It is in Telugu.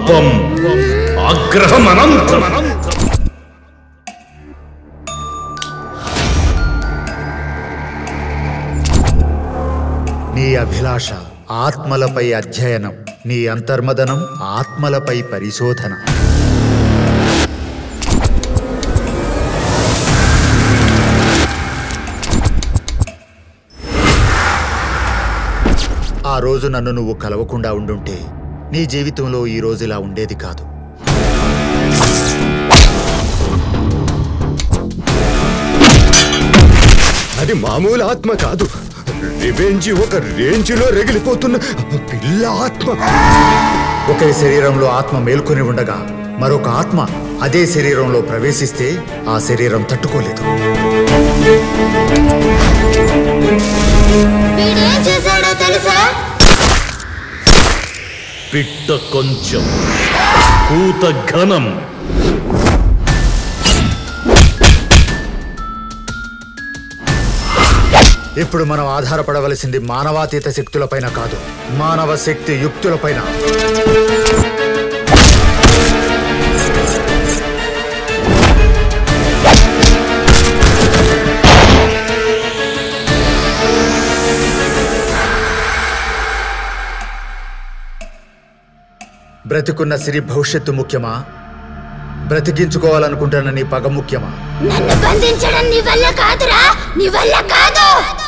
కోపం ఆగ్రహం అనంతం నీ అభిలాష ఆత్మలపై అధ్యయనం నీ అంతర్మదనం ఆత్మలపై పరిశోధన ఆ రోజు నన్ను నువ్వు కలవకుండా ఉండుంటే నీ జీవితంలో ఈ రోజు ఇలా ఉండేది కాదు అది మామూలు ఆత్మ కాదు రివెంజ్ ఒక రేంజ్లో రగిలిపోతున్న పిల్ల ఆత్మ ఒకే శరీరంలో ఆత్మ మేల్కొని ఉండగా మరొక ఆత్మ అదే శరీరంలో ప్రవేశిస్తే ఆ శరీరం తట్టుకోలేదు వీడేం చేశాడో తెలుసా పిట్ట కొంచెం కూత ఘనం ఇప్పుడు మనం ఆధారపడవలసింది మానవాతీత శక్తులపైన కాదు మానవ శక్తి యుక్తులపైన బ్రతికున్న సిరి భవిష్యత్తు ముఖ్యమా బ్రతికించుకోవాలనుకుంటున్న నీ పగ ముఖ్యమా నన్ను బంధించడం నీ వల్ల కాదురా నీ వల్ల కాదు